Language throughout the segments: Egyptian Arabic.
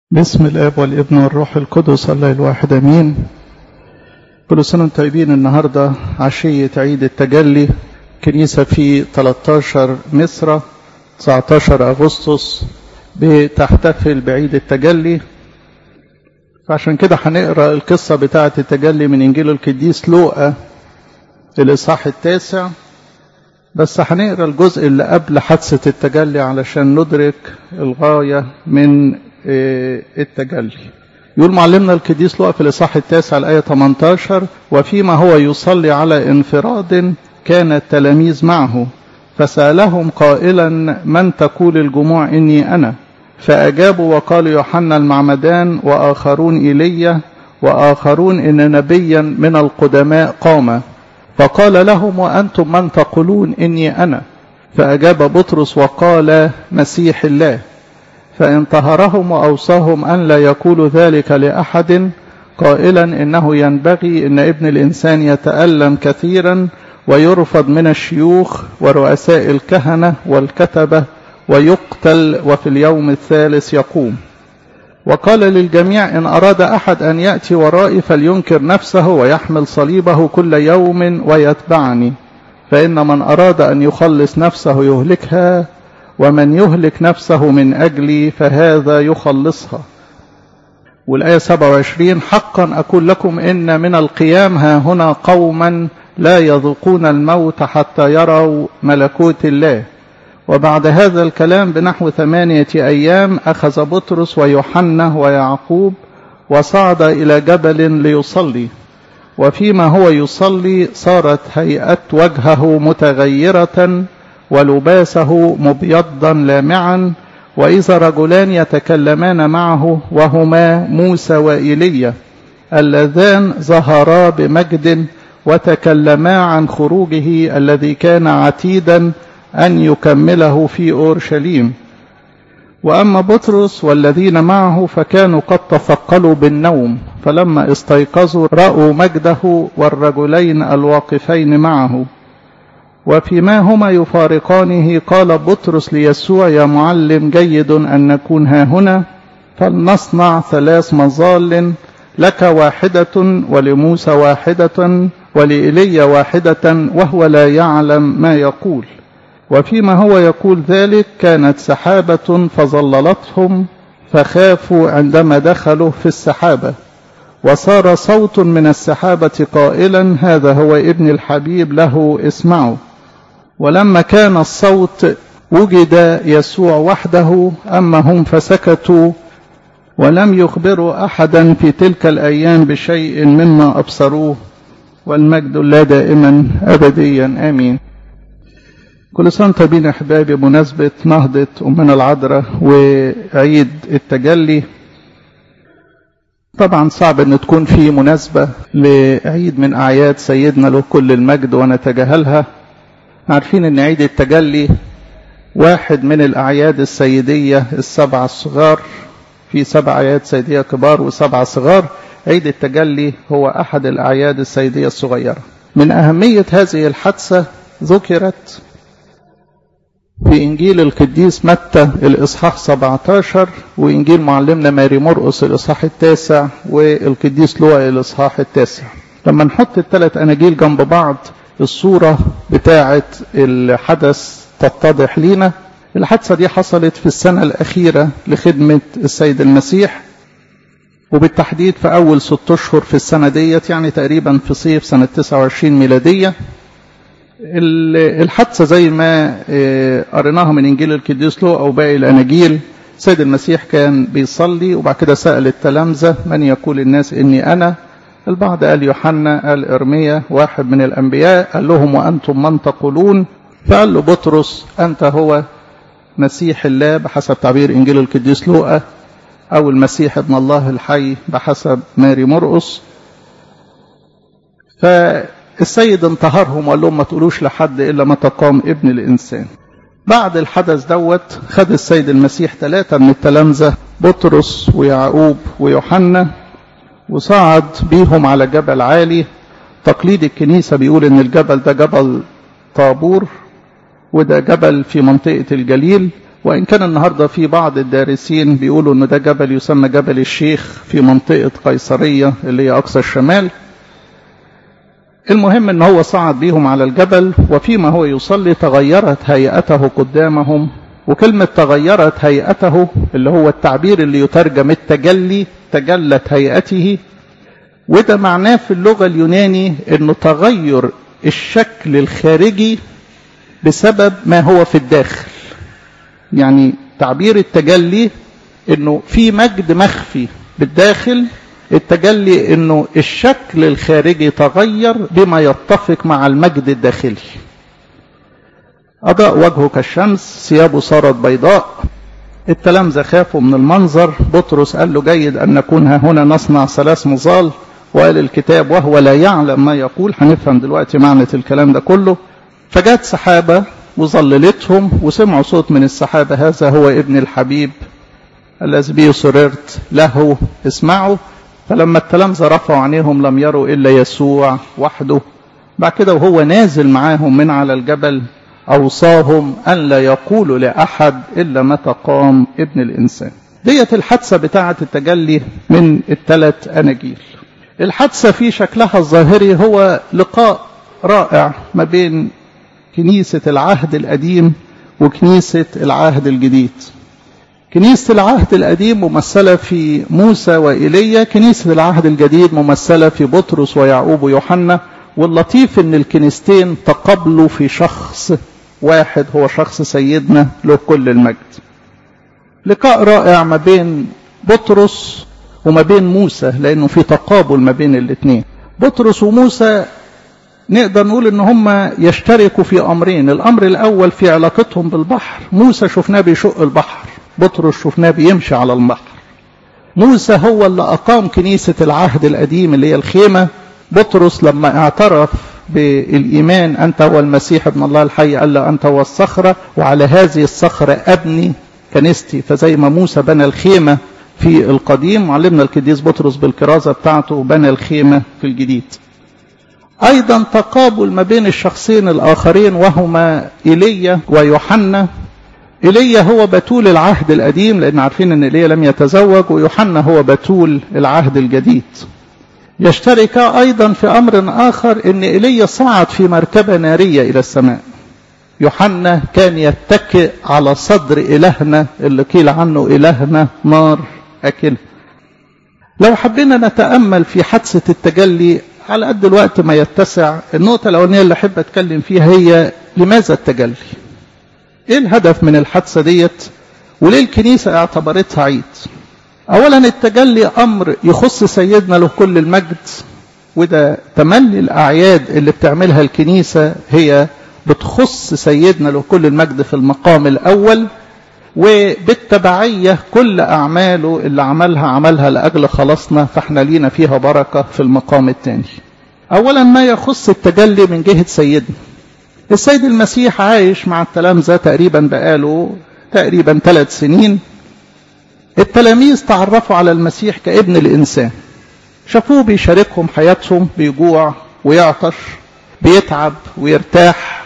باسم الاب والابن والروح القدس الله الواحد امين كل سنه وانتم طيبين النهارده عشيه عيد التجلي كنيسه في 13 مصر 19 اغسطس بتحتفل بعيد التجلي فعشان كده هنقرا القصه بتاعه التجلي من انجيل القديس لوقا الاصحاح التاسع بس هنقرا الجزء اللي قبل حادثه التجلي علشان ندرك الغايه من التجلي يقول معلمنا القديس لوقا في الاصحاح التاسع الايه 18 وفيما هو يصلي على انفراد كان التلاميذ معه فسالهم قائلا من تقول الجموع اني انا فاجابوا وقالوا يوحنا المعمدان واخرون ايليا واخرون ان نبيا من القدماء قام فقال لهم وانتم من تقولون اني انا فاجاب بطرس وقال مسيح الله فانتهرهم واوصاهم ان لا يقولوا ذلك لاحد قائلا انه ينبغي ان ابن الانسان يتالم كثيرا ويرفض من الشيوخ ورؤساء الكهنه والكتبه ويقتل وفي اليوم الثالث يقوم وقال للجميع ان اراد احد ان ياتي ورائي فلينكر نفسه ويحمل صليبه كل يوم ويتبعني فان من اراد ان يخلص نفسه يهلكها ومن يهلك نفسه من أجلي فهذا يخلصها والآية 27 حقا أقول لكم إن من القيام ها هنا قوما لا يذوقون الموت حتى يروا ملكوت الله وبعد هذا الكلام بنحو ثمانية أيام أخذ بطرس ويوحنا ويعقوب وصعد إلى جبل ليصلي وفيما هو يصلي صارت هيئة وجهه متغيرة ولباسه مبيضا لامعا واذا رجلان يتكلمان معه وهما موسى وايليا اللذان ظهرا بمجد وتكلما عن خروجه الذي كان عتيدا ان يكمله في اورشليم واما بطرس والذين معه فكانوا قد تثقلوا بالنوم فلما استيقظوا راوا مجده والرجلين الواقفين معه وفيما هما يفارقانه قال بطرس ليسوع يا معلم جيد أن نكون ها هنا فلنصنع ثلاث مظال لك واحدة ولموسى واحدة ولإيليا واحدة وهو لا يعلم ما يقول وفيما هو يقول ذلك كانت سحابة فظللتهم فخافوا عندما دخلوا في السحابة وصار صوت من السحابة قائلا هذا هو ابن الحبيب له اسمعوا ولما كان الصوت وجد يسوع وحده اما هم فسكتوا ولم يخبروا احدا في تلك الايام بشيء مما ابصروه والمجد لا دائما ابديا امين كل سنه طيبين احبابي بمناسبه نهضه امنا العذراء وعيد التجلي طبعا صعب ان تكون في مناسبه لعيد من اعياد سيدنا له كل المجد ونتجاهلها عارفين ان عيد التجلي واحد من الاعياد السيديه السبعه الصغار في سبع اعياد سيديه كبار وسبعه صغار عيد التجلي هو احد الاعياد السيديه الصغيره من اهميه هذه الحادثه ذكرت في انجيل القديس متى الاصحاح 17 وانجيل معلمنا ماري مرقس الاصحاح التاسع والقديس لوقا الاصحاح التاسع لما نحط الثلاث اناجيل جنب بعض الصورة بتاعة الحدث تتضح لينا الحادثة دي حصلت في السنة الأخيرة لخدمة السيد المسيح وبالتحديد في أول ست أشهر في السنة ديت يعني تقريبا في صيف سنة 29 ميلادية الحادثة زي ما قريناها من إنجيل القديس لوقا أو باقي الأناجيل السيد المسيح كان بيصلي وبعد كده سأل التلامذة من يقول الناس إني أنا البعض قال يوحنا قال إرميا واحد من الأنبياء قال لهم وأنتم من تقولون فقال له بطرس أنت هو مسيح الله بحسب تعبير إنجيل القديس لوقا أو المسيح ابن الله الحي بحسب ماري مرقس فالسيد انتهرهم وقال لهم ما تقولوش لحد إلا متى قام ابن الإنسان بعد الحدث دوت خد السيد المسيح ثلاثة من التلامذة بطرس ويعقوب ويوحنا وصعد بيهم على جبل عالي تقليد الكنيسة بيقول ان الجبل ده جبل طابور وده جبل في منطقة الجليل وإن كان النهاردة في بعض الدارسين بيقولوا أن ده جبل يسمى جبل الشيخ في منطقة قيصرية اللي هي أقصى الشمال المهم أن هو صعد بيهم على الجبل وفيما هو يصلي تغيرت هيئته قدامهم وكلمة تغيرت هيئته اللي هو التعبير اللي يترجم التجلي تجلت هيئته وده معناه في اللغة اليوناني انه تغير الشكل الخارجي بسبب ما هو في الداخل يعني تعبير التجلي انه في مجد مخفي بالداخل التجلي انه الشكل الخارجي تغير بما يتفق مع المجد الداخلي أضاء وجهه كالشمس ثيابه صارت بيضاء التلامذة خافوا من المنظر بطرس قال له جيد أن نكون ها هنا نصنع ثلاث مظال وقال الكتاب وهو لا يعلم ما يقول هنفهم دلوقتي معنى الكلام ده كله فجت سحابة وظللتهم وسمعوا صوت من السحابة هذا هو ابن الحبيب الذي به سررت له اسمعوا فلما التلامذة رفعوا عينيهم لم يروا إلا يسوع وحده بعد كده وهو نازل معاهم من على الجبل أوصاهم أن لا يقولوا لأحد إلا متى قام ابن الإنسان ديت الحادثة بتاعة التجلي من الثلاث أناجيل الحادثة في شكلها الظاهري هو لقاء رائع ما بين كنيسة العهد القديم وكنيسة العهد الجديد كنيسة العهد القديم ممثلة في موسى وإيليا كنيسة العهد الجديد ممثلة في بطرس ويعقوب ويوحنا واللطيف ان الكنيستين تقابلوا في شخص واحد هو شخص سيدنا له كل المجد لقاء رائع ما بين بطرس وما بين موسى لانه في تقابل ما بين الاثنين بطرس وموسى نقدر نقول ان هم يشتركوا في امرين الامر الاول في علاقتهم بالبحر موسى شفناه بيشق البحر بطرس شفناه بيمشي على البحر موسى هو اللي اقام كنيسه العهد القديم اللي هي الخيمه بطرس لما اعترف بالإيمان أنت هو المسيح ابن الله الحي قال له أنت هو الصخرة وعلى هذه الصخرة أبني كنيستي فزي ما موسى بنى الخيمة في القديم علمنا القديس بطرس بالكرازة بتاعته بنى الخيمة في الجديد أيضا تقابل ما بين الشخصين الآخرين وهما إيليا ويوحنا إيليا هو بتول العهد القديم لأن عارفين أن إيليا لم يتزوج ويوحنا هو بتول العهد الجديد يشتركا أيضا في أمر آخر أن إيليا صعد في مركبة نارية إلى السماء يوحنا كان يتكئ على صدر إلهنا اللي قيل عنه إلهنا نار أكل لو حبينا نتأمل في حادثة التجلي على قد الوقت ما يتسع النقطة الأولانية اللي أحب أتكلم فيها هي لماذا التجلي إيه الهدف من الحادثة ديت وليه الكنيسة اعتبرتها عيد اولا التجلي امر يخص سيدنا له كل المجد وده تملي الاعياد اللي بتعملها الكنيسه هي بتخص سيدنا له كل المجد في المقام الاول وبالتبعيه كل اعماله اللي عملها عملها لاجل خلاصنا فاحنا لينا فيها بركه في المقام الثاني اولا ما يخص التجلي من جهه سيدنا السيد المسيح عايش مع التلامذه تقريبا بقاله تقريبا ثلاث سنين التلاميذ تعرفوا على المسيح كابن الإنسان شافوه بيشاركهم حياتهم بيجوع ويعطش بيتعب ويرتاح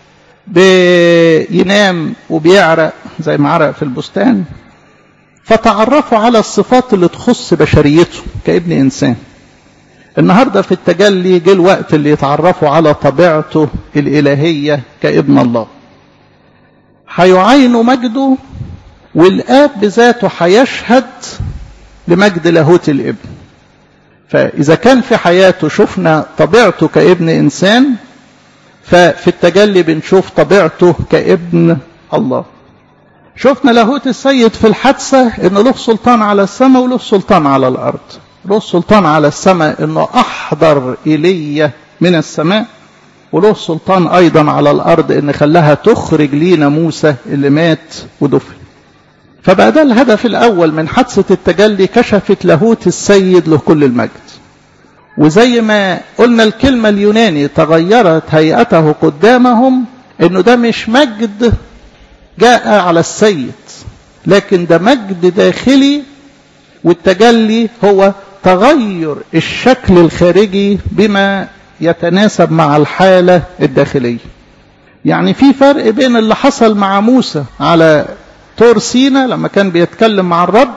بينام وبيعرق زي ما عرق في البستان فتعرفوا على الصفات اللي تخص بشريته كابن إنسان النهاردة في التجلي جه الوقت اللي يتعرفوا على طبيعته الإلهية كابن الله هيعاينوا مجده والآب بذاته هيشهد لمجد لاهوت الابن فإذا كان في حياته شفنا طبيعته كابن إنسان ففي التجلي بنشوف طبيعته كابن الله شفنا لاهوت السيد في الحادثة إن له سلطان على السماء وله سلطان على الأرض له سلطان على السماء إنه أحضر إيليا من السماء وله سلطان أيضا على الأرض إن خلاها تخرج لينا موسى اللي مات ودفن فبقى ده الهدف الأول من حادثة التجلي كشفت لاهوت السيد له كل المجد وزي ما قلنا الكلمة اليوناني تغيرت هيئته قدامهم انه ده مش مجد جاء على السيد لكن ده مجد داخلي والتجلي هو تغير الشكل الخارجي بما يتناسب مع الحالة الداخلية يعني في فرق بين اللي حصل مع موسى على طور سينا لما كان بيتكلم مع الرب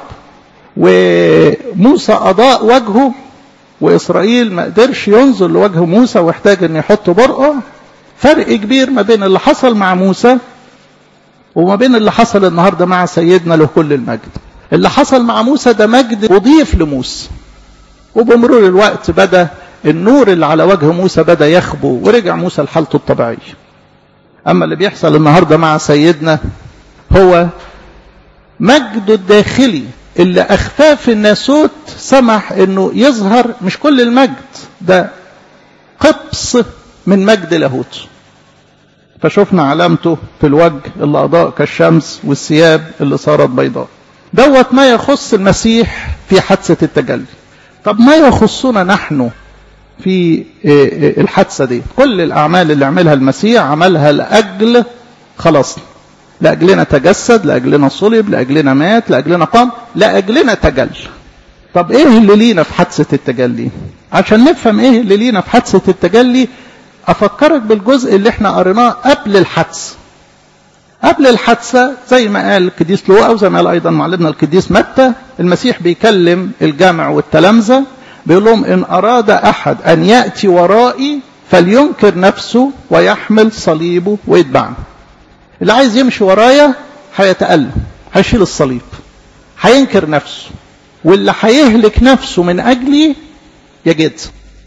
وموسى أضاء وجهه وإسرائيل ما قدرش ينظر لوجه موسى واحتاج أن يحط برقه فرق كبير ما بين اللي حصل مع موسى وما بين اللي حصل النهاردة مع سيدنا له كل المجد اللي حصل مع موسى ده مجد أضيف لموسى وبمرور الوقت بدأ النور اللي على وجه موسى بدأ يخبو ورجع موسى لحالته الطبيعية أما اللي بيحصل النهاردة مع سيدنا هو مجده الداخلي اللي أخفاه في الناسوت سمح أنه يظهر مش كل المجد ده قبص من مجد لاهوت فشفنا علامته في الوجه اللي أضاء كالشمس والثياب اللي صارت بيضاء دوت ما يخص المسيح في حادثة التجلي طب ما يخصنا نحن في الحادثة دي كل الأعمال اللي عملها المسيح عملها لأجل خلاصنا لأجلنا تجسد لأجلنا صلب لأجلنا مات لأجلنا قام لأجلنا تجل طب ايه اللي لينا في حادثة التجلي عشان نفهم ايه اللي لينا في حادثة التجلي افكرك بالجزء اللي احنا قريناه قبل الحادثة قبل الحادثة زي ما قال القديس لوقا وزي ما قال ايضا معلمنا القديس متى المسيح بيكلم الجامع والتلامذة بيقول لهم ان اراد احد ان ياتي ورائي فلينكر نفسه ويحمل صليبه ويتبعني اللي عايز يمشي ورايا هيتألم هيشيل الصليب هينكر نفسه واللي هيهلك نفسه من أجلي يجد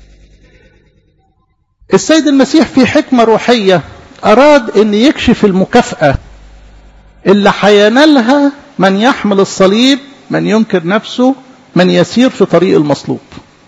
السيد المسيح في حكمة روحية أراد أن يكشف المكافأة اللي هينالها من يحمل الصليب من ينكر نفسه من يسير في طريق المصلوب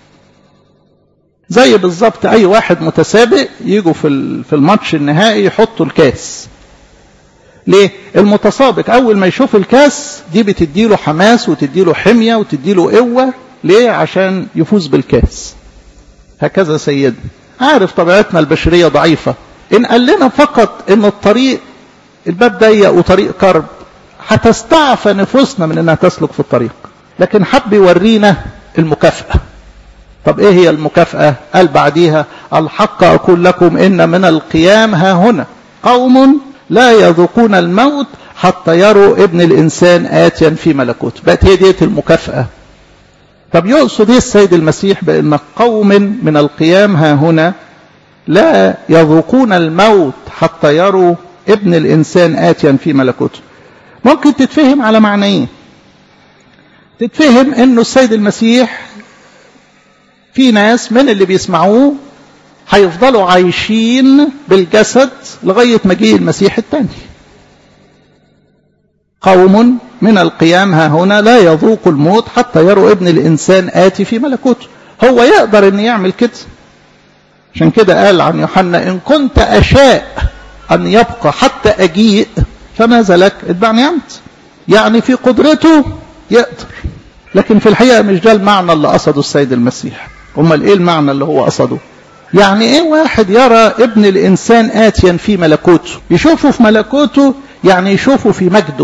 زي بالظبط أي واحد متسابق يجوا في في الماتش النهائي يحطوا الكاس ليه؟ المتسابق أول ما يشوف الكاس دي بتديله حماس وتديله حمية وتديله قوة ليه؟ عشان يفوز بالكاس هكذا سيدنا عارف طبيعتنا البشرية ضعيفة إن قال لنا فقط إن الطريق الباب ضيق وطريق كرب هتستعفى نفوسنا من إنها تسلك في الطريق لكن حب يورينا المكافأة طب إيه هي المكافأة؟ قال بعديها الحق أقول لكم إن من القيام ها هنا قوم لا يذوقون الموت حتى يروا ابن الإنسان آتيا في ملكوت بقت هي ديت المكافأة طب يقصد ايه السيد المسيح بأن قوم من القيام ها هنا لا يذوقون الموت حتى يروا ابن الإنسان آتيا في ملكوته ممكن تتفهم على معنيين تتفهم انه السيد المسيح في ناس من اللي بيسمعوه هيفضلوا عايشين بالجسد لغاية مجيء المسيح الثاني قوم من القيام ها هنا لا يذوق الموت حتى يروا ابن الإنسان آتي في ملكوته هو يقدر أن يعمل كده عشان كده قال عن يوحنا إن كنت أشاء أن يبقى حتى أجيء فماذا لك اتبعني أنت يعني في قدرته يقدر لكن في الحقيقة مش ده المعنى اللي قصده السيد المسيح امال ايه المعنى اللي هو قصده يعني ايه واحد يرى ابن الانسان اتيا في ملكوته يشوفه في ملكوته يعني يشوفه في مجده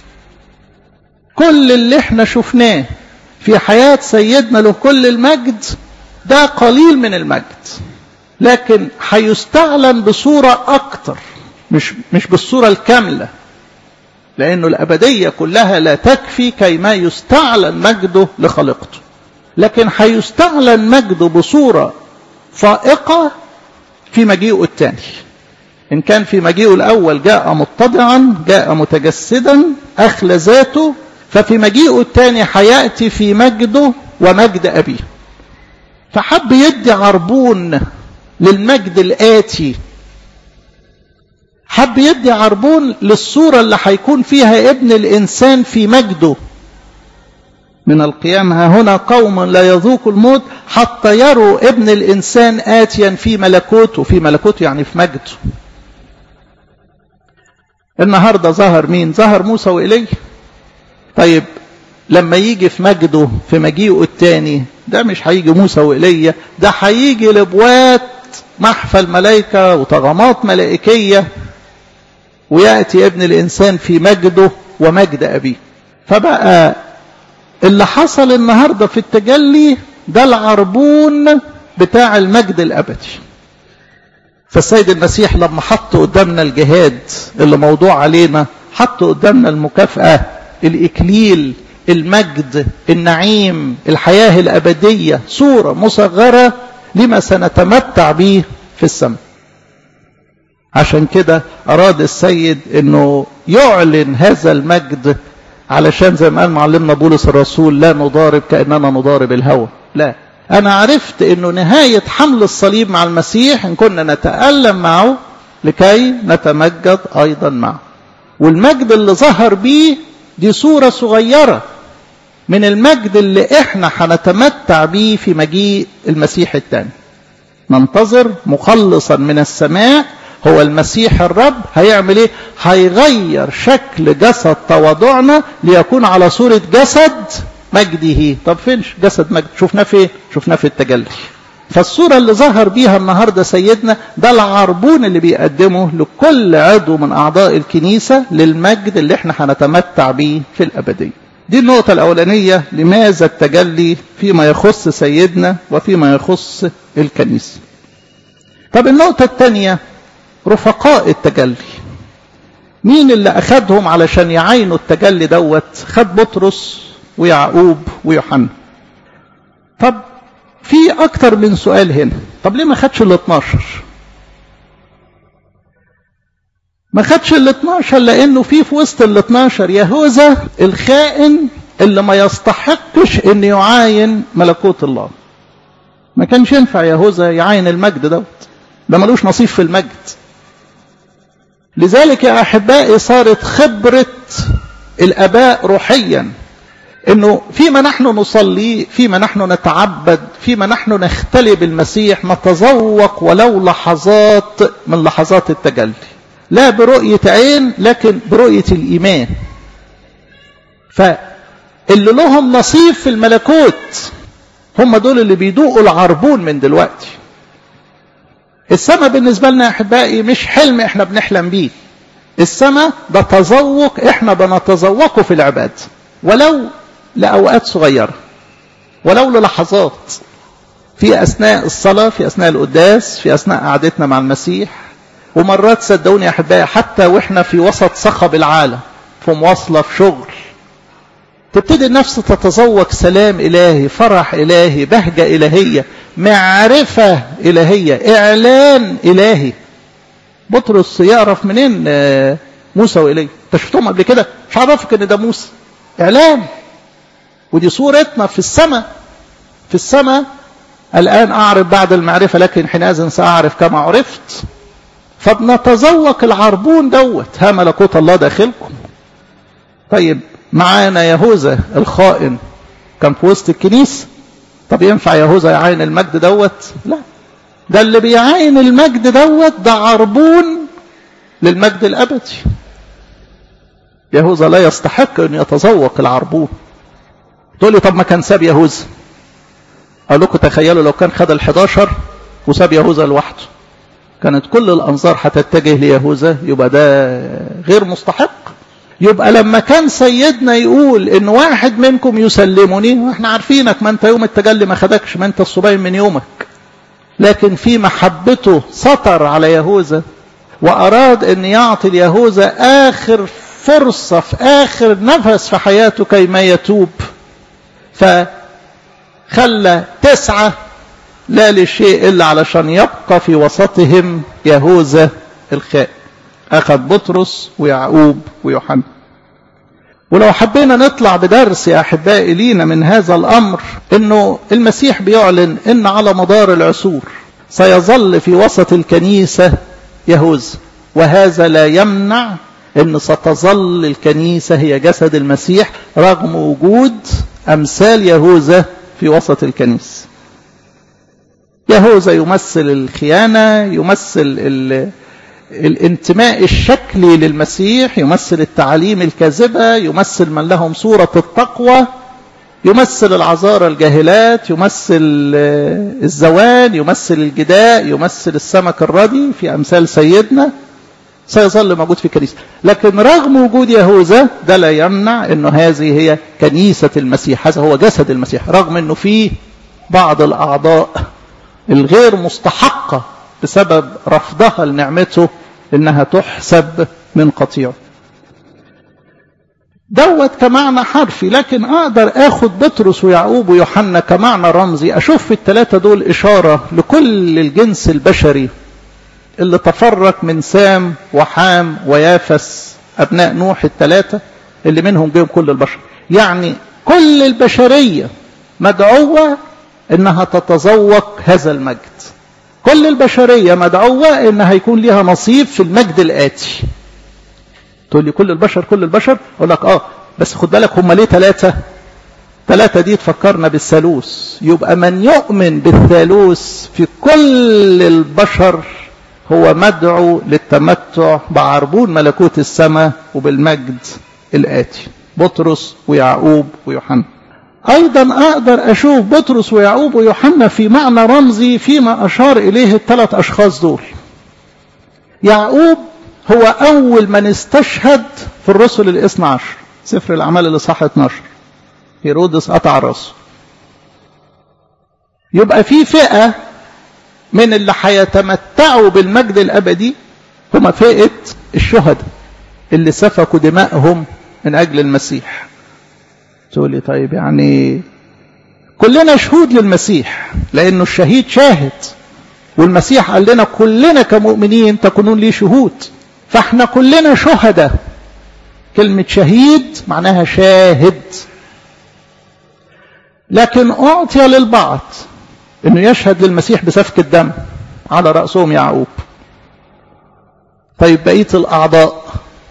كل اللي احنا شفناه في حياة سيدنا له كل المجد ده قليل من المجد لكن هيستعلن بصورة أكتر مش مش بالصورة الكاملة لأنه الأبدية كلها لا تكفي كيما يستعلن مجده لخلقته لكن هيستعلن مجده بصورة فائقة في مجيئه الثاني إن كان في مجيئه الأول جاء متضعا جاء متجسدا أخلى ذاته ففي مجيئه الثاني هيأتي في مجده ومجد أبيه فحب يدي عربون للمجد الآتي حب يدي عربون للصورة اللي هيكون فيها ابن الإنسان في مجده من القيام ها هنا قوم لا يذوق الموت حتى يروا ابن الإنسان آتيا في ملكوته في ملكوته يعني في مجده النهاردة ظهر مين ظهر موسى وإليه طيب لما يجي في مجده في مجيئه الثاني ده مش هيجي موسى وإيليا ده هيجي لبوات محفى الملائكة وطغمات ملائكية ويأتي ابن الإنسان في مجده ومجد أبيه فبقى اللي حصل النهاردة في التجلي ده العربون بتاع المجد الأبدي فالسيد المسيح لما حط قدامنا الجهاد اللي موضوع علينا حط قدامنا المكافأة الإكليل المجد النعيم الحياة الأبدية صورة مصغرة لما سنتمتع به في السماء عشان كده أراد السيد أنه يعلن هذا المجد علشان زي ما قال معلمنا بولس الرسول لا نضارب كأننا نضارب الهوى لا أنا عرفت أنه نهاية حمل الصليب مع المسيح إن كنا نتألم معه لكي نتمجد أيضا معه والمجد اللي ظهر بيه دي صورة صغيرة من المجد اللي احنا هنتمتع بيه في مجيء المسيح الثاني ننتظر مخلصا من السماء هو المسيح الرب هيعمل ايه هيغير شكل جسد تواضعنا ليكون على صورة جسد مجده طب فين جسد مجد شفناه في ايه شفناه في التجلي فالصورة اللي ظهر بيها النهاردة سيدنا ده العربون اللي بيقدمه لكل عضو من أعضاء الكنيسة للمجد اللي احنا هنتمتع بيه في الأبدية دي النقطة الأولانية لماذا التجلي فيما يخص سيدنا وفيما يخص الكنيسة طب النقطة الثانية رفقاء التجلي مين اللي أخدهم علشان يعينوا التجلي دوت خد بطرس ويعقوب ويوحنا طب في أكتر من سؤال هنا طب ليه ما خدش ال 12 ما خدش ال 12 لأنه في في وسط ال 12 يهوذا الخائن اللي ما يستحقش أن يعاين ملكوت الله ما كانش ينفع يهوذا يعاين المجد دوت ده ملوش نصيب في المجد لذلك يا أحبائي صارت خبرة الآباء روحيا انه فيما نحن نصلي فيما نحن نتعبد فيما نحن نختلي بالمسيح نتذوق ولو لحظات من لحظات التجلي لا برؤية عين لكن برؤية الإيمان فاللي لهم نصيب في الملكوت هم دول اللي بيدوقوا العربون من دلوقتي السماء بالنسبة لنا يا أحبائي مش حلم احنا بنحلم بيه السماء ده تذوق احنا بنتذوقه في العباد ولو لأوقات صغيرة ولو للحظات في أثناء الصلاة في أثناء القداس في أثناء قعدتنا مع المسيح ومرات صدقوني يا أحبائي حتى وإحنا في وسط صخب العالم في مواصلة في شغل تبتدي النفس تتذوق سلام إلهي فرح إلهي بهجة إلهية معرفة إلهية إعلان إلهي بطرس يعرف منين موسى وإليه انت شفتهم قبل كده مش عرفك ان ده موسى إعلان ودي صورتنا في السماء في السماء الآن أعرف بعد المعرفة لكن حينئذ سأعرف كما عرفت فبنتذوق العربون دوت ها ملكوت الله داخلكم طيب معانا يهوذا الخائن كان في وسط الكنيسة طب ينفع يهوذا يعاين المجد دوت لا ده اللي بيعاين المجد دوت ده عربون للمجد الأبدي يهوذا لا يستحق أن يتذوق العربون تقول لي طب ما كان ساب يهوذا أقول لكم تخيلوا لو كان خد ال11 وساب يهوذا لوحده كانت كل الأنظار هتتجه ليهوذا يبقى ده غير مستحق يبقى لما كان سيدنا يقول ان واحد منكم يسلمني واحنا عارفينك ما انت يوم التجلي ما خدكش ما انت الصبيان من يومك لكن في محبته سطر على يهوذا واراد ان يعطي ليهوذا اخر فرصة في اخر نفس في حياته كيما يتوب فخلى تسعة لا لشيء الا علشان يبقى في وسطهم يهوذا الخائن أخذ بطرس ويعقوب ويوحنا ولو حبينا نطلع بدرس يا أحبائي لينا من هذا الأمر أنه المسيح بيعلن أن على مدار العصور سيظل في وسط الكنيسة يهوذا وهذا لا يمنع أن ستظل الكنيسة هي جسد المسيح رغم وجود أمثال يهوذا في وسط الكنيسة يهوذا يمثل الخيانة يمثل ال الانتماء الشكلي للمسيح يمثل التعاليم الكاذبة يمثل من لهم صورة التقوى يمثل العذارى الجاهلات يمثل الزوان يمثل الجداء يمثل السمك الردي في أمثال سيدنا سيظل موجود في الكنيسة لكن رغم وجود يهوذا ده لا يمنع أنه هذه هي كنيسة المسيح هذا هو جسد المسيح رغم أنه فيه بعض الأعضاء الغير مستحقة بسبب رفضها لنعمته انها تحسب من قطيعه دوت كمعنى حرفي لكن اقدر اخد بطرس ويعقوب ويوحنا كمعنى رمزي اشوف في الثلاثه دول اشاره لكل الجنس البشري اللي تفرق من سام وحام ويافس ابناء نوح الثلاثه اللي منهم جيهم كل البشر يعني كل البشريه مدعوه انها تتذوق هذا المجد كل البشريه مدعوه انها يكون لها نصيب في المجد الاتي تقول لي كل البشر كل البشر اقول لك اه بس خد بالك هم ليه ثلاثه ثلاثة دي تفكرنا بالثالوث يبقى من يؤمن بالثالوث في كل البشر هو مدعو للتمتع بعربون ملكوت السماء وبالمجد الآتي بطرس ويعقوب ويوحنا أيضا أقدر أشوف بطرس ويعقوب ويوحنا في معنى رمزي فيما أشار إليه الثلاث أشخاص دول يعقوب هو أول من استشهد في الرسل الاثنى عشر سفر الأعمال اللي صح 12 هيرودس قطع راسه يبقى في فئة من اللي هيتمتعوا بالمجد الأبدي هم فئة الشهداء اللي سفكوا دمائهم من أجل المسيح تقول لي طيب يعني كلنا شهود للمسيح لأنه الشهيد شاهد والمسيح قال لنا كلنا كمؤمنين تكونون لي شهود فاحنا كلنا شهداء كلمة شهيد معناها شاهد لكن أعطي للبعض أنه يشهد للمسيح بسفك الدم على رأسهم يعقوب طيب بقية الأعضاء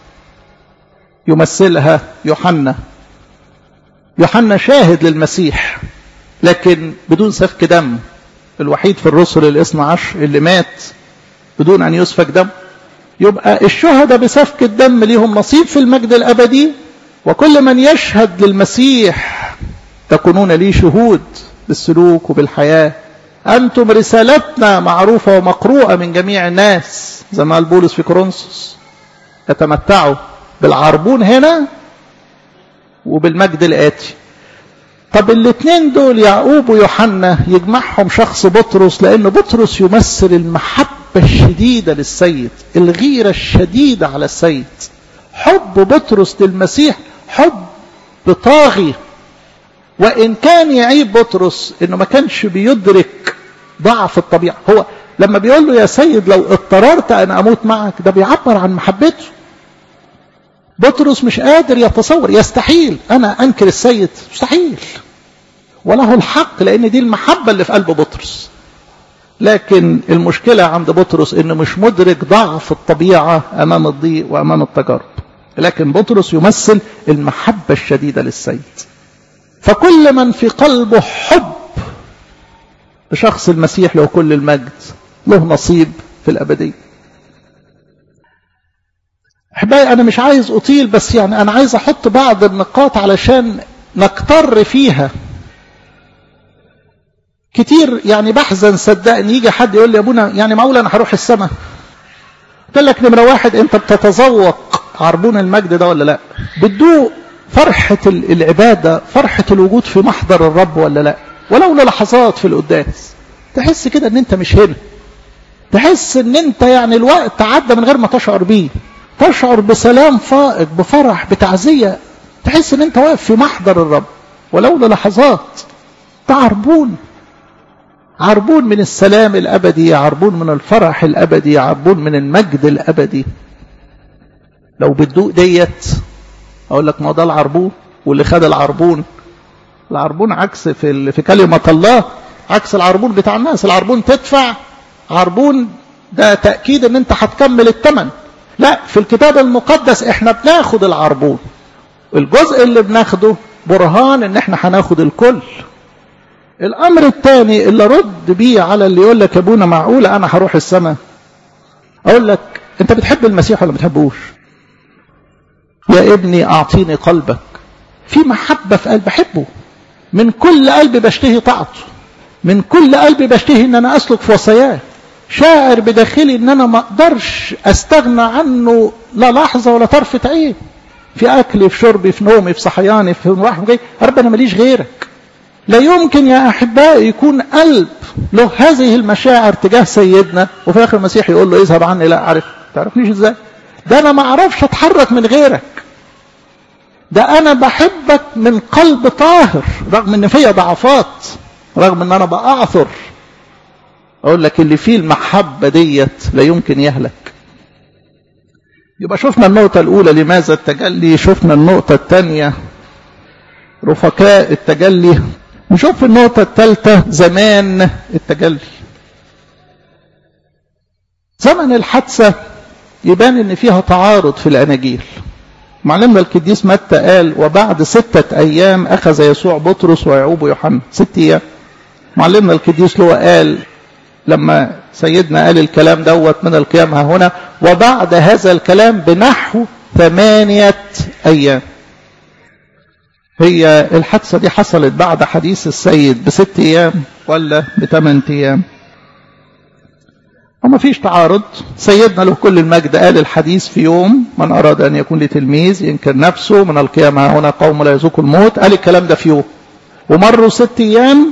يمثلها يوحنا يوحنا شاهد للمسيح لكن بدون سفك دم الوحيد في الرسل الاثنى عشر اللي مات بدون أن يسفك دم يبقى الشهداء بسفك الدم ليهم نصيب في المجد الأبدي وكل من يشهد للمسيح تكونون لي شهود بالسلوك وبالحياة أنتم رسالتنا معروفة ومقروءة من جميع الناس زي ما قال بولس في كورنثوس يتمتعوا بالعربون هنا وبالمجد الآتي طب الاثنين دول يعقوب ويوحنا يجمعهم شخص بطرس لأن بطرس يمثل المحبة الشديدة للسيد الغيرة الشديدة على السيد حب بطرس للمسيح حب طاغي وإن كان يعيب بطرس إنه ما كانش بيدرك ضعف الطبيعة هو لما بيقول له يا سيد لو اضطررت أن أموت معك ده بيعبر عن محبته بطرس مش قادر يتصور يستحيل أنا أنكر السيد مستحيل وله الحق لأن دي المحبة اللي في قلب بطرس لكن المشكلة عند بطرس إنه مش مدرك ضعف الطبيعة أمام الضيق وأمام التجارب لكن بطرس يمثل المحبة الشديدة للسيد فكل من في قلبه حب بشخص المسيح له كل المجد له نصيب في الأبدية أحبائي أنا مش عايز أطيل بس يعني أنا عايز أحط بعض النقاط علشان نقتر فيها كتير يعني بحزن صدقني يجي حد يقول لي يا ابونا يعني معقول أنا هروح السماء قلت لك نمرة واحد أنت بتتذوق عربون المجد ده ولا لا بتدوق فرحة العبادة فرحة الوجود في محضر الرب ولا لا ولو للحظات في القداس تحس كده ان انت مش هنا تحس ان انت يعني الوقت عدى من غير ما تشعر بيه تشعر بسلام فائق بفرح بتعزية تحس ان انت واقف في محضر الرب ولو للحظات ده عربون عربون من السلام الأبدي عربون من الفرح الأبدي عربون من المجد الأبدي لو بتدوق ديت اقول لك ما ده العربون واللي خد العربون العربون عكس في في كلمه الله عكس العربون بتاع الناس العربون تدفع عربون ده تاكيد ان انت هتكمل الثمن لا في الكتاب المقدس احنا بناخد العربون الجزء اللي بناخده برهان ان احنا هناخد الكل الامر الثاني اللي رد بيه على اللي يقول لك يا ابونا معقوله انا هروح السماء اقول لك انت بتحب المسيح ولا ما بتحبوش يا ابني أعطيني قلبك في محبة في قلب بحبه من كل قلبي بشتهي طاعته من كل قلبي بشتهي ان انا اسلك في وصاياه شاعر بداخلي ان انا ما اقدرش استغنى عنه لا لحظة ولا طرفة عين في اكلي في شربي في نومي في صحياني في راح جاي رب انا ماليش غيرك لا يمكن يا احبائي يكون قلب له هذه المشاعر تجاه سيدنا وفي اخر المسيح يقول له اذهب عني لا اعرف تعرفنيش ازاي ده انا ما اعرفش اتحرك من غيرك ده انا بحبك من قلب طاهر رغم ان فيا ضعفات رغم ان انا بعثر اقول لك اللي فيه المحبة ديت لا يمكن يهلك يبقى شفنا النقطة الأولى لماذا التجلي شفنا النقطة الثانية رفقاء التجلي نشوف النقطة الثالثة زمان التجلي زمن الحادثة يبان ان فيها تعارض في الاناجيل معلمنا القديس متى قال وبعد ستة ايام اخذ يسوع بطرس ويعقوب ويوحنا ست ايام معلمنا القديس لو قال لما سيدنا قال الكلام دوت من القيام ها هنا وبعد هذا الكلام بنحو ثمانية ايام هي الحادثة دي حصلت بعد حديث السيد بست ايام ولا بثمان ايام وما فيش تعارض سيدنا له كل المجد قال الحديث في يوم من أراد أن يكون لتلميذ ينكر نفسه من القيامة هنا قوم لا يذوقوا الموت قال الكلام ده في يوم ومروا ست أيام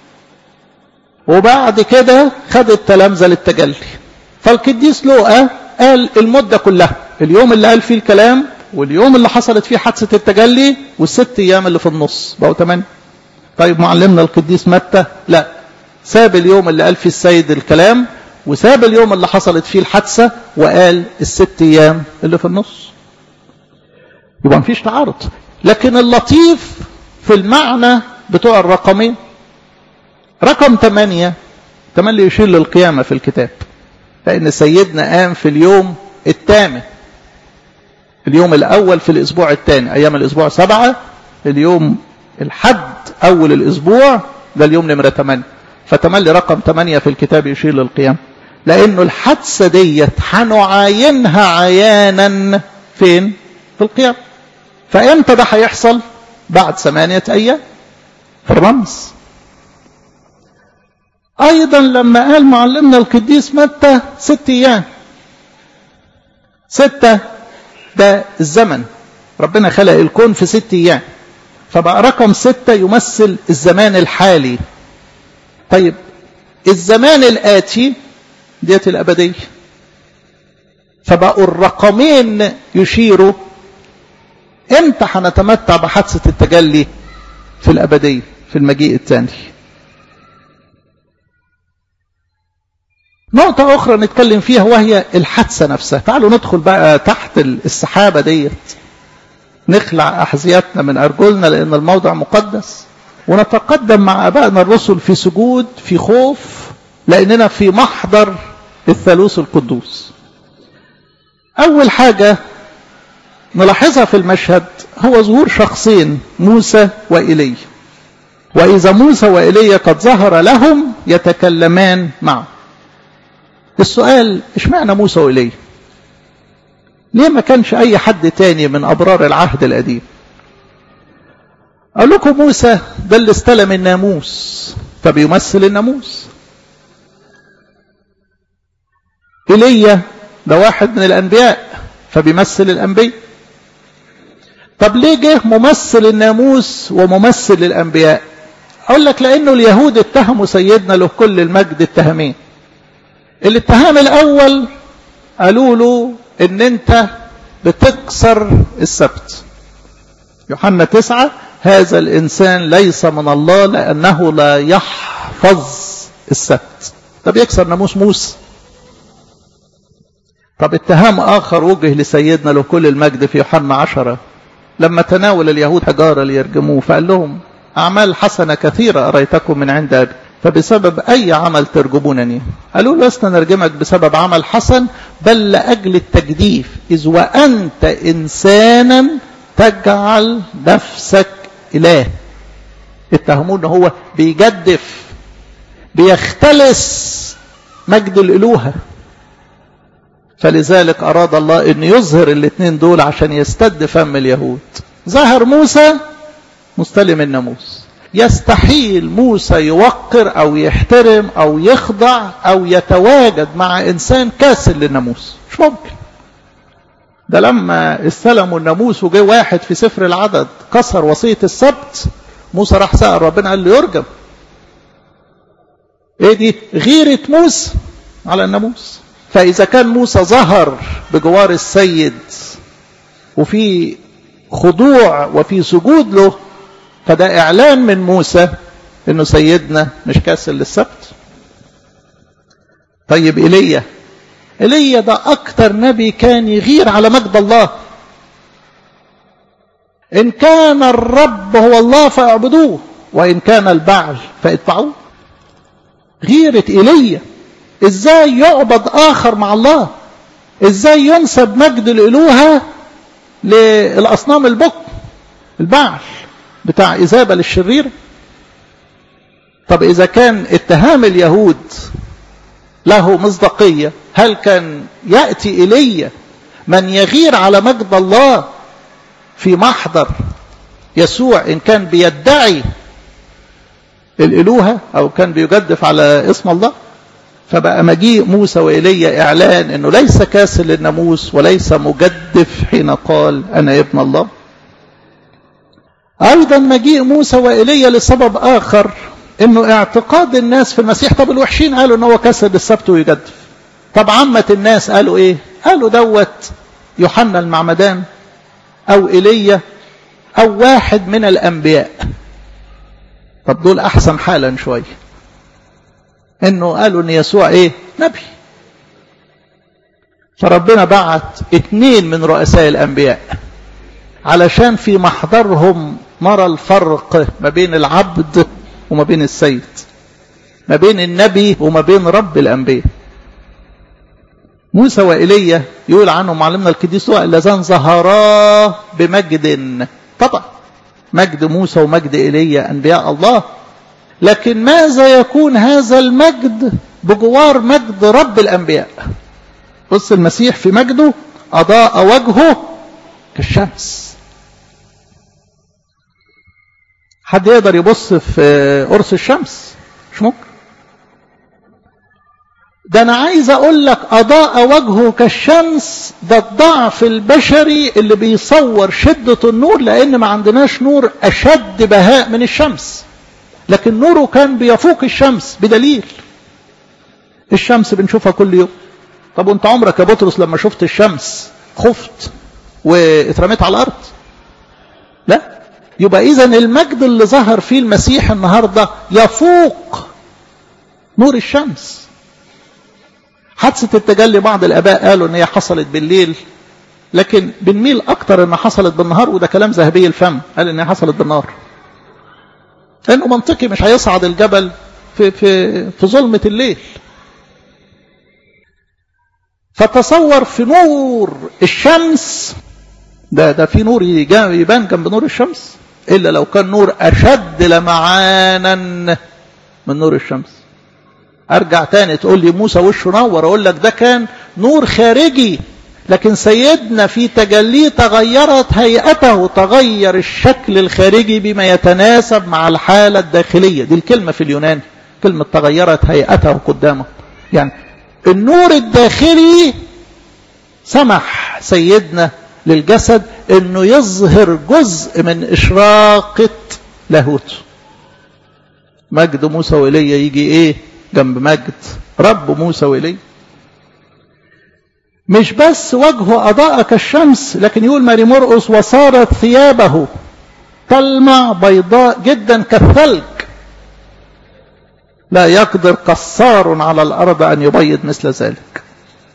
وبعد كده خد التلامذة للتجلي فالقديس لوقا قال المدة كلها اليوم اللي قال فيه الكلام واليوم اللي حصلت فيه حادثة التجلي والست أيام اللي في النص بقوا ثمانية طيب معلمنا القديس متى لا ساب اليوم اللي قال فيه السيد الكلام وساب اليوم اللي حصلت فيه الحادثة وقال الست أيام اللي في النص يبقى مفيش تعارض لكن اللطيف في المعنى بتوع الرقمين رقم ثمانية تملي يشير للقيامة في الكتاب لأن سيدنا قام في اليوم الثامن اليوم الأول في الأسبوع الثاني أيام الأسبوع سبعة اليوم الحد أول الأسبوع ده اليوم نمرة ثمانية فتملي رقم ثمانية في الكتاب يشير للقيامة لأنه الحادثة ديت هنعاينها عيانا فين؟ في القيامة فإمتى ده هيحصل؟ بعد ثمانية أيام في الرمز أيضا لما قال معلمنا القديس متى ست أيام ستة ده الزمن ربنا خلق الكون في ست أيام فبقى رقم ستة يمثل الزمان الحالي طيب الزمان الآتي ديت الأبدية فبقوا الرقمين يشيروا امتى هنتمتع بحادثة التجلي في الأبدية في المجيء الثاني نقطة أخرى نتكلم فيها وهي الحادثة نفسها تعالوا ندخل بقى تحت السحابة ديت نخلع أحذيتنا من أرجلنا لأن الموضع مقدس ونتقدم مع أبائنا الرسل في سجود في خوف لأننا في محضر الثالوث القدوس أول حاجة نلاحظها في المشهد هو ظهور شخصين موسى وإيليا وإذا موسى وإيليا قد ظهر لهم يتكلمان معه السؤال اشمعنى موسى وإيليا ليه ما كانش أي حد تاني من أبرار العهد القديم أقول لكم موسى ده اللي استلم الناموس فبيمثل الناموس إيليا ده واحد من الأنبياء فبيمثل الأنبياء طب ليه جه ممثل الناموس وممثل الأنبياء أقول لك لأنه اليهود اتهموا سيدنا له كل المجد اتهامين الاتهام الأول قالوا له إن أنت بتكسر السبت يوحنا تسعة هذا الإنسان ليس من الله لأنه لا يحفظ السبت طب يكسر ناموس موسى طب اتهام آخر وجه لسيدنا له كل المجد في يوحنا عشرة لما تناول اليهود حجارة ليرجموه فقال لهم أعمال حسنة كثيرة أريتكم من عند أبي فبسبب أي عمل ترجمونني قالوا لسنا نرجمك بسبب عمل حسن بل لأجل التجديف إذ وأنت إنسانا تجعل نفسك إله اتهموه ان هو بيجدف بيختلس مجد الالوهه فلذلك اراد الله ان يظهر الاثنين دول عشان يستد فم اليهود ظهر موسى مستلم الناموس يستحيل موسى يوقر او يحترم او يخضع او يتواجد مع انسان كاسل للناموس مش ممكن ده لما استلموا الناموس وجه واحد في سفر العدد كسر وصية السبت موسى راح سأل ربنا قال له يرجم ايه دي غيرة موسى على الناموس فإذا كان موسى ظهر بجوار السيد وفي خضوع وفي سجود له فده إعلان من موسى إنه سيدنا مش كاسل للسبت طيب إيليا إيليا ده أكتر نبي كان يغير على مجد الله إن كان الرب هو الله فاعبدوه وإن كان البعل فاتبعوه غيرة إيليا إزاي يعبد آخر مع الله إزاي ينسب مجد الإلوهة للأصنام البكر البعل بتاع إيزابل الشرير طب إذا كان اتهام اليهود له مصداقية هل كان يأتي إلي من يغير على مجد الله في محضر يسوع إن كان بيدعي الإلوهة أو كان بيجدف على اسم الله فبقى مجيء موسى وإلي إعلان أنه ليس كاسل للناموس وليس مجدف حين قال أنا ابن الله أيضا مجيء موسى وإلي لسبب آخر أنه اعتقاد الناس في المسيح طب الوحشين قالوا أنه هو كاسل للسبت ويجدف طب عامة الناس قالوا إيه قالوا دوت يوحنا المعمدان أو إيليا أو واحد من الأنبياء طب دول أحسن حالا شوية إنه قالوا إن يسوع إيه نبي فربنا بعت اتنين من رؤساء الأنبياء علشان في محضرهم نرى الفرق ما بين العبد وما بين السيد ما بين النبي وما بين رب الأنبياء موسى وإيليا يقول عنهم معلمنا القديس اللذان ظهرا بمجد طبعا مجد موسى ومجد إيليا أنبياء الله لكن ماذا يكون هذا المجد بجوار مجد رب الأنبياء بص المسيح في مجده أضاء وجهه كالشمس حد يقدر يبص في قرص الشمس مش ممكن ده انا عايز اقول لك اضاء وجهه كالشمس ده الضعف البشري اللي بيصور شدة النور لان ما عندناش نور اشد بهاء من الشمس لكن نوره كان بيفوق الشمس بدليل الشمس بنشوفها كل يوم طب وانت عمرك يا بطرس لما شفت الشمس خفت واترميت على الارض لا يبقى اذا المجد اللي ظهر فيه المسيح النهارده يفوق نور الشمس حادثة التجلي بعض الآباء قالوا إن هي حصلت بالليل لكن بنميل أكتر إنها حصلت بالنهار وده كلام ذهبي الفم قال إن هي حصلت بالنهار لأنه منطقي مش هيصعد الجبل في في في ظلمة الليل فتصور في نور الشمس ده ده في نور يبان جنب نور الشمس إلا لو كان نور أشد لمعانا من نور الشمس ارجع تاني تقول لي موسى وشه نور اقول لك ده كان نور خارجي لكن سيدنا في تجليه تغيرت هيئته تغير الشكل الخارجي بما يتناسب مع الحالة الداخلية دي الكلمة في اليونان كلمة تغيرت هيئته قدامه يعني النور الداخلي سمح سيدنا للجسد انه يظهر جزء من اشراقة لاهوته مجد موسى وإيليا يجي ايه جنب مجد رب موسى وإليه مش بس وجهه أضاء كالشمس لكن يقول ماري مرقس وصارت ثيابه تلمع بيضاء جدا كالثلج لا يقدر قصار على الأرض أن يبيض مثل ذلك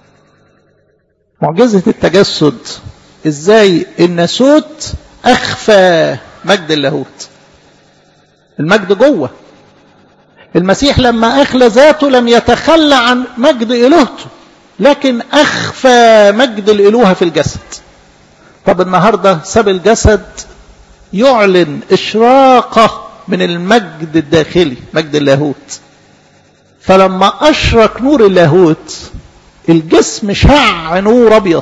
معجزة التجسد ازاي الناسوت أخفى مجد اللاهوت المجد جوه المسيح لما أخلى ذاته لم يتخلى عن مجد إلهته لكن أخفى مجد الإلوهة في الجسد طب النهاردة ساب الجسد يعلن إشراقة من المجد الداخلي مجد اللاهوت فلما أشرق نور اللاهوت الجسم شع نور أبيض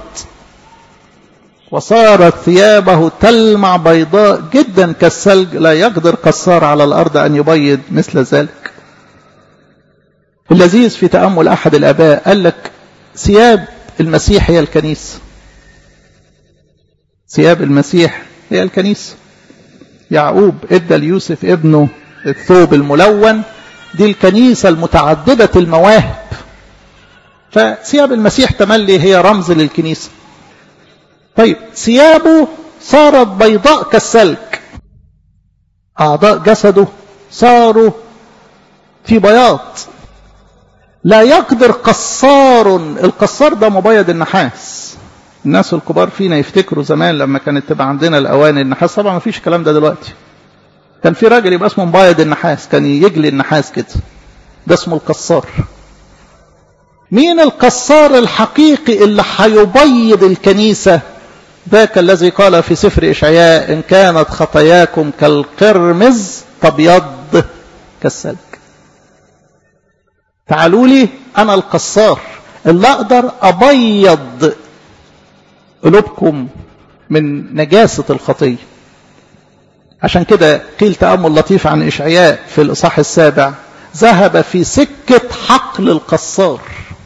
وصارت ثيابه تلمع بيضاء جدا كالثلج لا يقدر قصار على الأرض أن يبيض مثل ذلك اللذيذ في تأمل أحد الآباء قال لك ثياب المسيح هي الكنيسة ثياب المسيح هي الكنيسة يعقوب ادى ليوسف ابنه الثوب الملون دي الكنيسة المتعددة المواهب فثياب المسيح تملي هي رمز للكنيسة طيب ثيابه صارت بيضاء كالسلك أعضاء جسده صاروا في بياض لا يقدر قصار القصار ده مبيض النحاس الناس الكبار فينا يفتكروا زمان لما كانت تبقى عندنا الاواني النحاس طبعا ما فيش الكلام ده دلوقتي كان في راجل يبقى اسمه مبيض النحاس كان يجلي النحاس كده ده اسمه القصار مين القصار الحقيقي اللي هيبيض الكنيسة ذاك الذي قال في سفر إشعياء إن كانت خطاياكم كالقرمز تبيض كالسلك تعالوا لي أنا القصار اللي أقدر أبيض قلوبكم من نجاسة الخطية عشان كده قيل تأمل لطيف عن إشعياء في الإصحاح السابع ذهب في سكة حقل القصار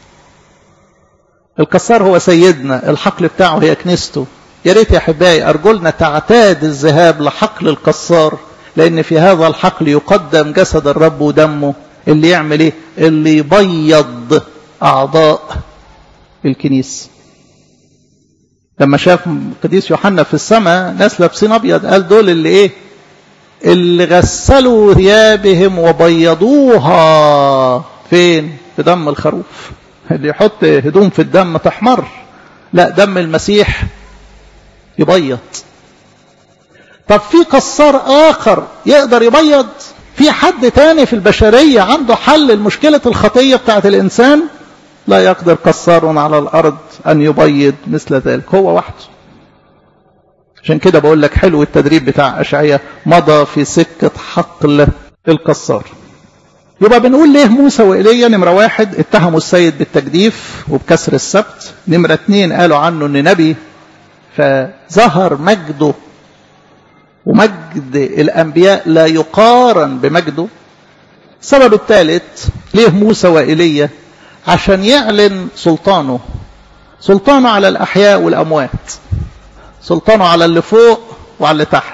القصار هو سيدنا الحقل بتاعه هي كنيسته يا ريت يا احبائي ارجلنا تعتاد الذهاب لحقل القصار لان في هذا الحقل يقدم جسد الرب ودمه اللي يعمل ايه اللي يبيض اعضاء الكنيسه لما شاف قديس يوحنا في السماء ناس لابسين ابيض قال دول اللي ايه اللي غسلوا ثيابهم وبيضوها فين في دم الخروف اللي يحط هدوم في الدم تحمر لا دم المسيح يبيض طب في قصار اخر يقدر يبيض في حد تاني في البشرية عنده حل المشكلة الخطية بتاعت الإنسان لا يقدر قصار على الأرض أن يبيض مثل ذلك هو وحده عشان كده بقول لك حلو التدريب بتاع أشعية مضى في سكة حقل القصار يبقى بنقول ليه موسى وإيليا نمرة واحد اتهموا السيد بالتجديف وبكسر السبت نمرة اتنين قالوا عنه ان نبي فظهر مجده ومجد الأنبياء لا يقارن بمجده السبب الثالث ليه موسى وإيليا عشان يعلن سلطانه سلطانه على الأحياء والأموات سلطانه على اللي فوق وعلى اللي تحت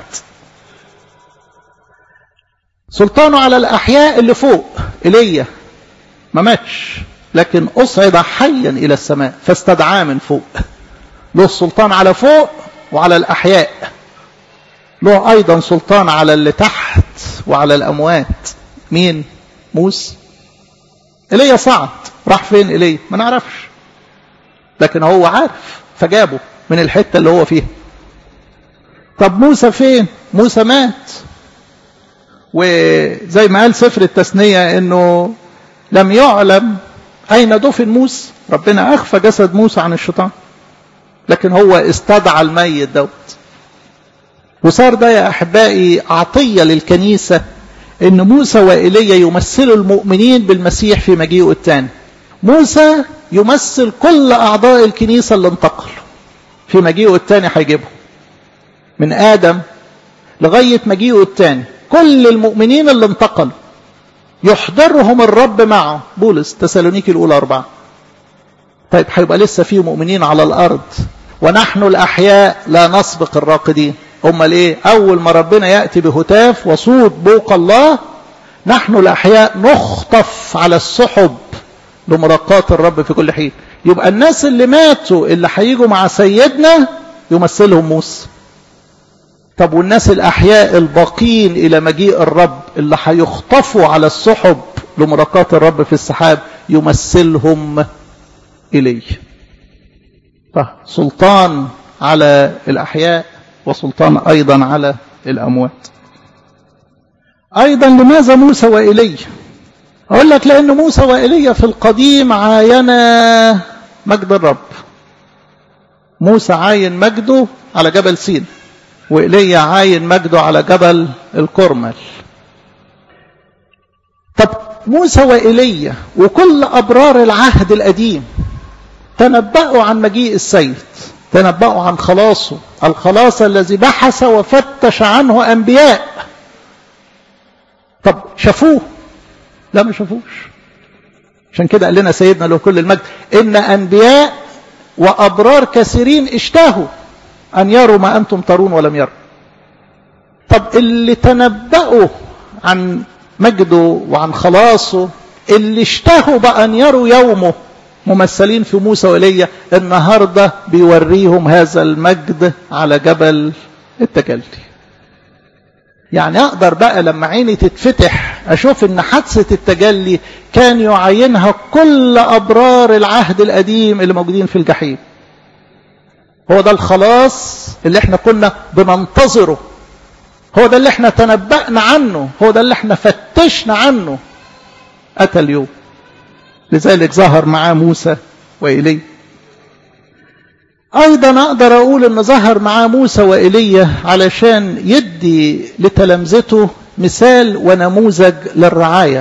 سلطانه على الأحياء اللي فوق إيليا ما ماتش لكن أصعد حيا إلى السماء فاستدعاه من فوق له السلطان على فوق وعلى الأحياء له أيضا سلطان على اللي تحت وعلى الأموات مين موسى إيليا صعد راح فين إيليا ما نعرفش لكن هو عارف فجابه من الحتة اللي هو فيها طب موسى فين موسى مات وزي ما قال سفر التثنية انه لم يعلم اين دفن موسى ربنا اخفى جسد موسى عن الشيطان لكن هو استدعى الميت دوت وصار ده يا احبائي عطيه للكنيسه ان موسى وايليا يمثلوا المؤمنين بالمسيح في مجيئه الثاني موسى يمثل كل اعضاء الكنيسه اللي انتقلوا في مجيئه الثاني هيجيبهم من ادم لغايه مجيئه الثاني كل المؤمنين اللي انتقلوا يحضرهم الرب معه بولس تسالونيكي الاولى اربعه طيب هيبقى لسه في مؤمنين على الارض ونحن الاحياء لا نسبق الراقدين امال ايه اول ما ربنا ياتي بهتاف وصوت بوق الله نحن الاحياء نخطف على السحب لمراقاة الرب في كل حين يبقى الناس اللي ماتوا اللي هيجوا مع سيدنا يمثلهم موسى طب والناس الأحياء الباقين إلى مجيء الرب اللي هيخطفوا على السحب لمراقاة الرب في السحاب يمثلهم إليه فسلطان على الأحياء وسلطان أيضا على الأموات أيضا لماذا موسى وإلي أقول لك لأن موسى وإلي في القديم عاينا مجد الرب موسى عاين مجده على جبل سين وإيليا عاين مجده على جبل الكرمل طب موسى وإيليا وكل أبرار العهد القديم تنبأوا عن مجيء السيد تنبأوا عن خلاصه الخلاص الذي بحث وفتش عنه أنبياء طب شافوه لا ما شافوش عشان كده قال لنا سيدنا له كل المجد إن أنبياء وأبرار كثيرين اشتهوا أن يروا ما أنتم ترون ولم يروا طب اللي تنبأوا عن مجده وعن خلاصه اللي اشتهوا بقى أن يروا يومه ممثلين في موسى وإيليا النهاردة بيوريهم هذا المجد على جبل التجلي يعني اقدر بقى لما عيني تتفتح اشوف ان حادثة التجلي كان يعينها كل ابرار العهد القديم اللي موجودين في الجحيم هو ده الخلاص اللي احنا كنا بننتظره هو ده اللي احنا تنبأنا عنه هو ده اللي احنا فتشنا عنه اتى اليوم لذلك ظهر معاه موسى وإيليا أيضا أقدر أقول أن ظهر معاه موسى وإيليا علشان يدي لتلامذته مثال ونموذج للرعاية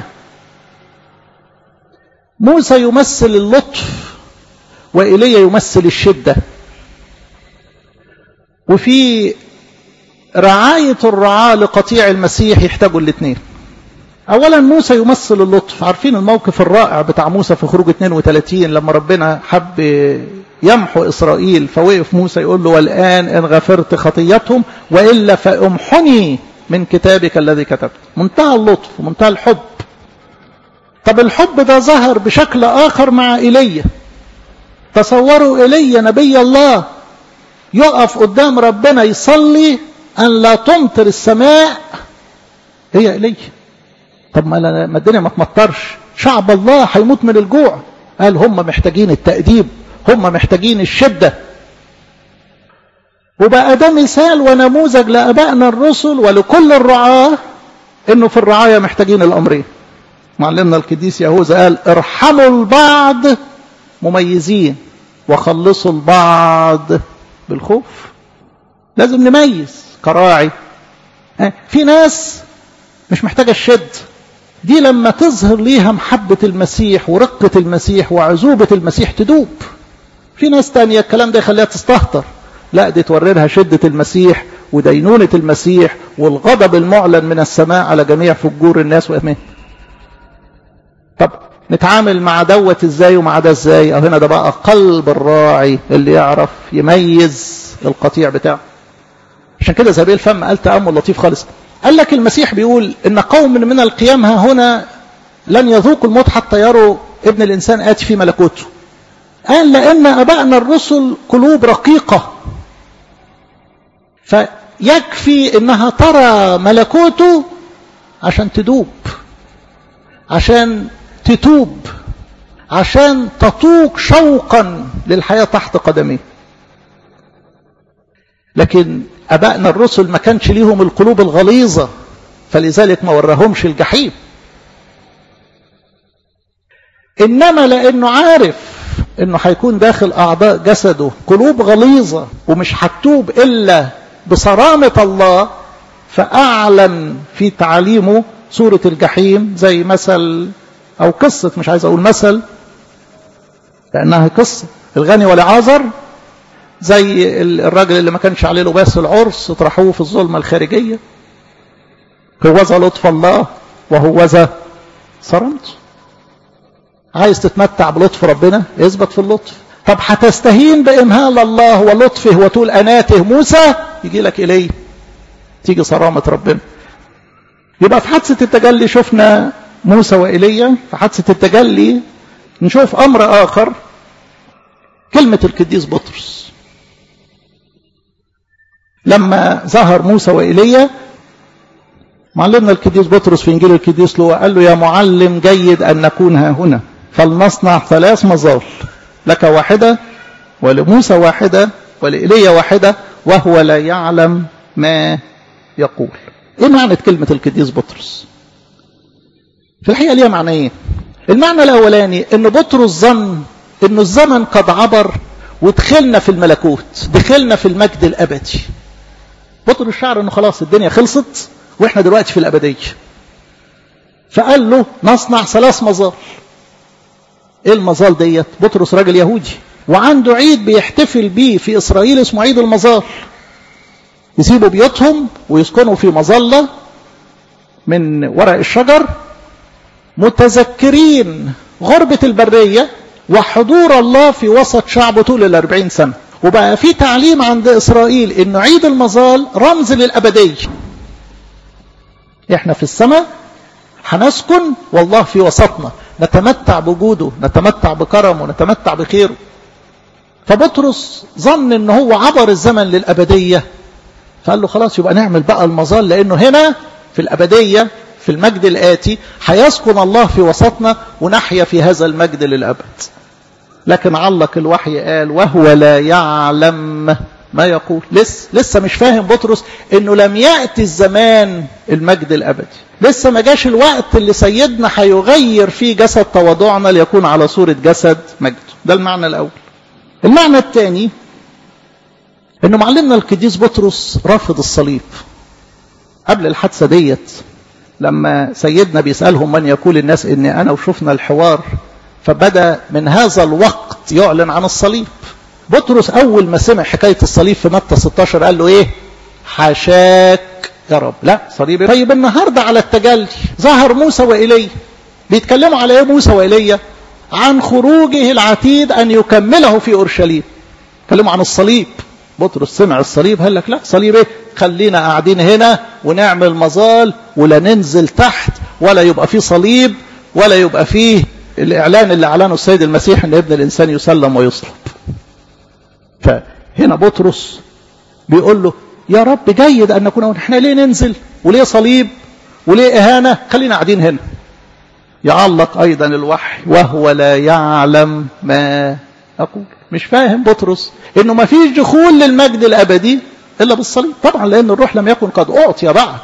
موسى يمثل اللطف وإيليا يمثل الشدة وفي رعاية الرعاة لقطيع المسيح يحتاجوا الاثنين اولا موسى يمثل اللطف عارفين الموقف الرائع بتاع موسى في خروج 32 لما ربنا حب يمحو اسرائيل فوقف موسى يقول له والان ان غفرت خطيتهم والا فامحني من كتابك الذي كتبت منتهى اللطف ومنتهى الحب طب الحب ده ظهر بشكل اخر مع ايليا تصوروا ايليا نبي الله يقف قدام ربنا يصلي ان لا تمطر السماء هي ايليا طب ما ما الدنيا ما تمطرش شعب الله هيموت من الجوع قال هم محتاجين التأديب هم محتاجين الشدة وبقى ده مثال ونموذج لأبائنا الرسل ولكل الرعاة انه في الرعاية محتاجين الأمرين معلمنا القديس يهوذا قال ارحموا البعض مميزين وخلصوا البعض بالخوف لازم نميز كراعي في ناس مش محتاجة الشد دي لما تظهر ليها محبة المسيح ورقة المسيح وعزوبة المسيح تدوب في ناس تانية الكلام ده يخليها تستهتر لا دي توري لها شدة المسيح ودينونة المسيح والغضب المعلن من السماء على جميع فجور الناس وأمين طب نتعامل مع دوت ازاي ومع ده ازاي او هنا ده بقى قلب الراعي اللي يعرف يميز القطيع بتاعه عشان كده زبيل الفم قال تأمل لطيف خالص قال لك المسيح بيقول ان قوم من القيام ها هنا لن يذوقوا الموت حتى يروا ابن الانسان اتي في ملكوته قال لان ابائنا الرسل قلوب رقيقه فيكفي انها ترى ملكوته عشان تدوب عشان تتوب عشان تطوق شوقا للحياه تحت قدميه لكن أبائنا الرسل ما كانش ليهم القلوب الغليظة فلذلك ما وراهمش الجحيم إنما لأنه عارف إنه هيكون داخل أعضاء جسده قلوب غليظة ومش هتوب إلا بصرامة الله فأعلن في تعاليمه سورة الجحيم زي مثل أو قصة مش عايز أقول مثل لأنها قصة الغني والعازر زي الراجل اللي ما كانش عليه لباس العرس اطرحوه في الظلمة الخارجية هوذا لطف الله وهوذا صرمت عايز تتمتع بلطف ربنا اثبت في اللطف طب هتستهين بإمهال الله ولطفه وطول أناته موسى يجي لك إليه تيجي صرامة ربنا يبقى في حادثة التجلي شفنا موسى وإيليا في حادثة التجلي نشوف أمر آخر كلمة القديس بطرس لما ظهر موسى وإيليا معلمنا القديس بطرس في إنجيل القديس لوقا قال له يا معلم جيد أن نكون ها هنا فلنصنع ثلاث مظال لك واحدة ولموسى واحدة ولإيليا واحدة وهو لا يعلم ما يقول ايه معنى كلمة القديس بطرس في الحقيقة ليها معنيين المعنى الأولاني ان بطرس ظن انه الزمن قد عبر ودخلنا في الملكوت دخلنا في المجد الأبدي بطرس شعر انه خلاص الدنيا خلصت واحنا دلوقتي في الأبدية فقال له نصنع ثلاث مظال ايه المظال ديت بطرس راجل يهودي وعنده عيد بيحتفل بيه في إسرائيل اسمه عيد المظال يسيبوا بيوتهم ويسكنوا في مظلة من ورق الشجر متذكرين غربة البرية وحضور الله في وسط شعبه طول الأربعين سنة وبقى في تعليم عند إسرائيل إنه عيد المظال رمز للأبدية إحنا في السماء هنسكن والله في وسطنا نتمتع بوجوده نتمتع بكرمه نتمتع بخيره فبطرس ظن ان هو عبر الزمن للأبدية فقال له خلاص يبقى نعمل بقى المظال لانه هنا في الابديه في المجد الاتي هيسكن الله في وسطنا ونحيا في هذا المجد للابد لكن علق الوحي قال وهو لا يعلم ما يقول لسه لسه مش فاهم بطرس انه لم ياتي الزمان المجد الابدي لسه ما جاش الوقت اللي سيدنا هيغير فيه جسد تواضعنا ليكون على صوره جسد مجده ده المعنى الاول المعنى الثاني انه معلمنا القديس بطرس رافض الصليب قبل الحادثه ديت لما سيدنا بيسالهم من يقول الناس اني انا وشفنا الحوار فبدا من هذا الوقت يعلن عن الصليب بطرس اول ما سمع حكايه الصليب في متى 16 قال له ايه حاشاك يا رب لا صليب طيب النهارده على التجلي ظهر موسى وايليا بيتكلموا على ايه موسى وايليا عن خروجه العتيد ان يكمله في اورشليم اتكلموا عن الصليب بطرس سمع الصليب قال لك لا صليب ايه خلينا قاعدين هنا ونعمل مظال ولا ننزل تحت ولا يبقى فيه صليب ولا يبقى فيه الاعلان اللي اعلنه السيد المسيح ان ابن الانسان يسلم ويصلب فهنا بطرس بيقول له يا رب جيد ان نكون احنا ليه ننزل وليه صليب وليه اهانه خلينا قاعدين هنا يعلق ايضا الوحي وهو لا يعلم ما اقول مش فاهم بطرس انه ما فيش دخول للمجد الابدي الا بالصليب طبعا لان الروح لم يكن قد اعطي بعد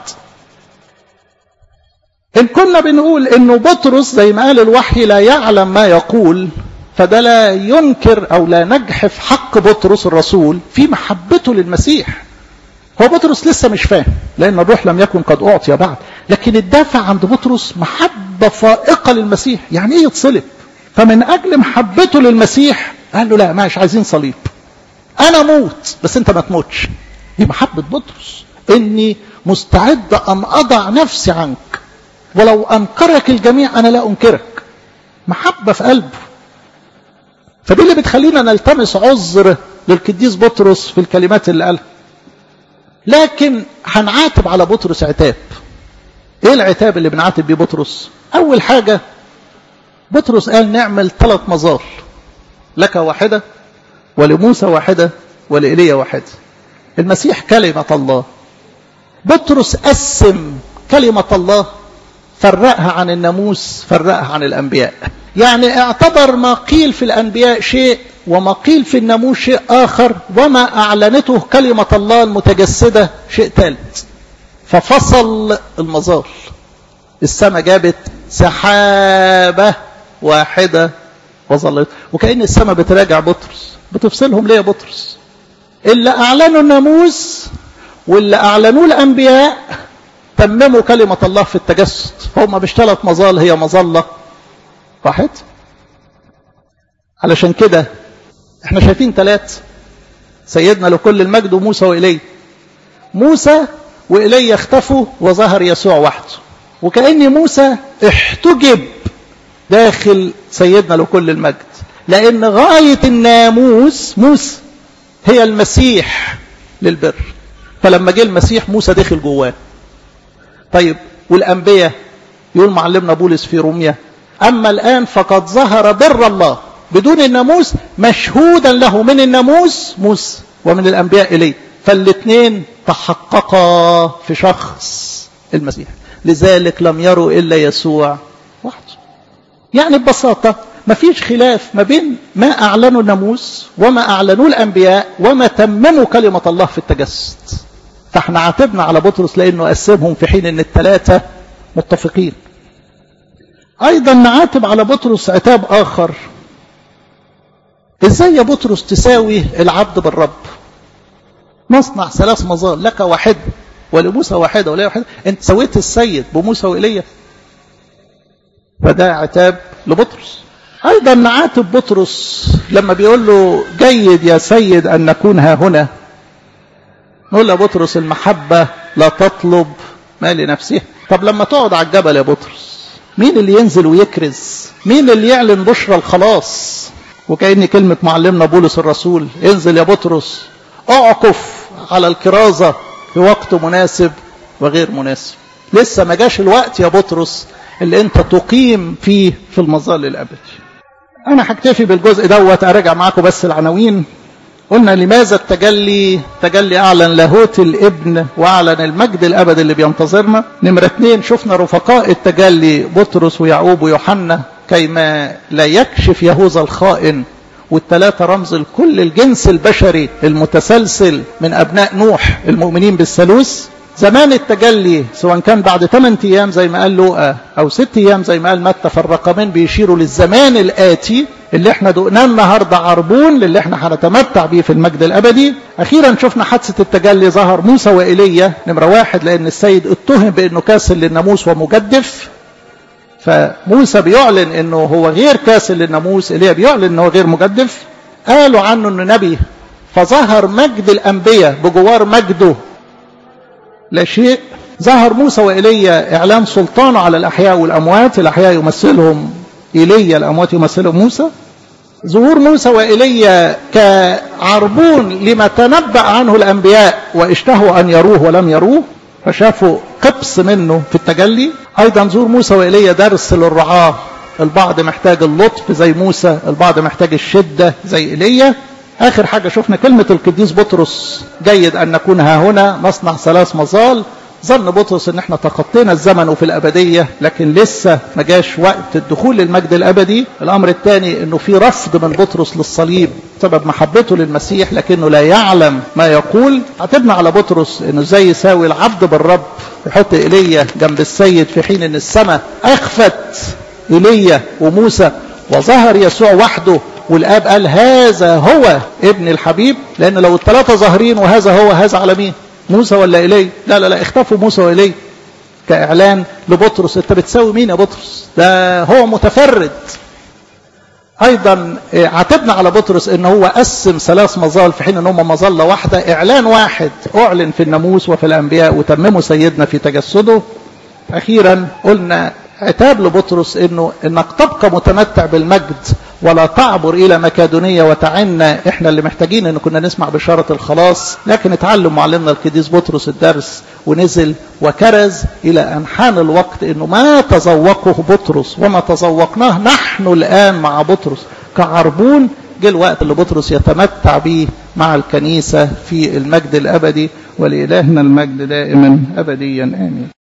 ان كنا بنقول انه بطرس زي ما قال الوحي لا يعلم ما يقول فده لا ينكر او لا نجحف حق بطرس الرسول في محبته للمسيح هو بطرس لسه مش فاهم لان الروح لم يكن قد اعطي بعد لكن الدافع عند بطرس محبه فائقه للمسيح يعني ايه يتصلب فمن اجل محبته للمسيح قال له لا مش عايزين صليب انا موت بس انت ما تموتش دي محبه بطرس اني مستعد ان اضع نفسي عنك ولو انكرك الجميع انا لا انكرك محبه في قلبه فدي اللي بتخلينا نلتمس عذر للقديس بطرس في الكلمات اللي قالها لكن هنعاتب على بطرس عتاب ايه العتاب اللي بنعاتب بيه بطرس اول حاجة بطرس قال نعمل ثلاث مظال لك واحدة ولموسى واحدة ولإيليا واحدة المسيح كلمة الله بطرس قسم كلمة الله فرقها عن الناموس فرقها عن الأنبياء يعني اعتبر ما قيل في الأنبياء شيء وما قيل في الناموس شيء آخر وما أعلنته كلمة الله المتجسدة شيء ثالث ففصل المظال السماء جابت سحابة واحدة وظلت وكأن السماء بتراجع بطرس بتفصلهم ليه يا بطرس اللي أعلنوا الناموس واللي أعلنوه الأنبياء تمموا كلمة الله في التجسد هم مش ثلاث مظال هي مظلة واحد علشان كده احنا شايفين ثلاث سيدنا لكل المجد وموسى وإليه موسى وإليه اختفوا وظهر يسوع وحده وكأن موسى احتجب داخل سيدنا لكل المجد لأن غاية الناموس موسى هي المسيح للبر فلما جه المسيح موسى دخل جواه طيب والأنبياء يقول معلمنا بولس في روميا أما الآن فقد ظهر بر الله بدون الناموس مشهودا له من الناموس موسى ومن الأنبياء إليه فالاثنين تحققا في شخص المسيح لذلك لم يروا إلا يسوع وحده يعني ببساطة ما فيش خلاف ما بين ما أعلنوا الناموس وما أعلنوه الأنبياء وما تمموا كلمة الله في التجسد فاحنا عاتبنا على بطرس لأنه قسمهم في حين أن الثلاثة متفقين أيضا نعاتب على بطرس عتاب آخر إزاي يا بطرس تساوي العبد بالرب نصنع ثلاث مظال لك واحد ولموسى واحدة ولا واحدة انت سويت السيد بموسى وإيليا فده عتاب لبطرس أيضا نعاتب بطرس لما بيقول له جيد يا سيد أن نكون ها هنا نقول له بطرس المحبة لا تطلب ما لنفسها طب لما تقعد على الجبل يا بطرس مين اللي ينزل ويكرز مين اللي يعلن بشرى الخلاص وكأن كلمة معلمنا بولس الرسول انزل يا بطرس اعكف على الكرازة في وقت مناسب وغير مناسب لسه ما جاش الوقت يا بطرس اللي انت تقيم فيه في المظل الابدي انا هكتفي بالجزء دوت اراجع معاكم بس العناوين قلنا لماذا التجلي تجلي أعلن لاهوت الابن وأعلن المجد الأبد اللي بينتظرنا نمرة اتنين شفنا رفقاء التجلي بطرس ويعقوب ويوحنا كيما لا يكشف يهوذا الخائن والثلاثة رمز لكل الجنس البشري المتسلسل من أبناء نوح المؤمنين بالثالوث زمان التجلي سواء كان بعد 8 أيام زي ما قال لوقا أو 6 أيام زي ما قال متى فالرقمين بيشيروا للزمان الآتي اللي احنا دقناه النهارده عربون للي احنا هنتمتع بيه في المجد الأبدي أخيرا شفنا حادثة التجلي ظهر موسى وإيليا نمرة واحد لأن السيد اتهم بأنه كاسل للناموس ومجدف فموسى بيعلن انه هو غير كاسل للناموس ايليا بيعلن انه غير مجدف قالوا عنه انه نبي فظهر مجد الانبياء بجوار مجده لا شيء ظهر موسى وإيليا إعلان سلطانه على الأحياء والأموات الأحياء يمثلهم إيليا الأموات يمثلهم موسى ظهور موسى وإيليا كعربون لما تنبأ عنه الأنبياء واشتهوا أن يروه ولم يروه فشافوا قبس منه في التجلي أيضا ظهور موسى وإيليا درس للرعاة البعض محتاج اللطف زي موسى البعض محتاج الشدة زي إيليا آخر حاجة شفنا كلمة القديس بطرس جيد أن نكون ها هنا نصنع ثلاث مظال ظن بطرس ان احنا تخطينا الزمن وفي الابديه لكن لسه ما جاش وقت الدخول للمجد الابدي الامر الثاني انه في رفض من بطرس للصليب سبب محبته للمسيح لكنه لا يعلم ما يقول عتبنا على بطرس انه ازاي يساوي العبد بالرب يحط ايليا جنب السيد في حين ان السماء اخفت ايليا وموسى وظهر يسوع وحده والاب قال هذا هو ابن الحبيب لان لو الثلاثه ظاهرين وهذا هو هذا على مين موسى ولا إلي لا لا لا اختفوا موسى وإلي كإعلان لبطرس أنت بتساوي مين يا بطرس ده هو متفرد أيضا عاتبنا على بطرس أنه هو قسم ثلاث مظال في حين أن هم مظلة واحدة إعلان واحد أعلن في الناموس وفي الأنبياء وتممه سيدنا في تجسده أخيرا قلنا عتاب لبطرس انه انك تبقى متمتع بالمجد ولا تعبر الى مكادونية وتعنا احنا اللي محتاجين ان كنا نسمع بشارة الخلاص لكن اتعلم معلمنا القديس بطرس الدرس ونزل وكرز الى ان حان الوقت انه ما تذوقه بطرس وما تذوقناه نحن الان مع بطرس كعربون جه الوقت اللي بطرس يتمتع به مع الكنيسة في المجد الابدي ولإلهنا المجد دائما ابديا امين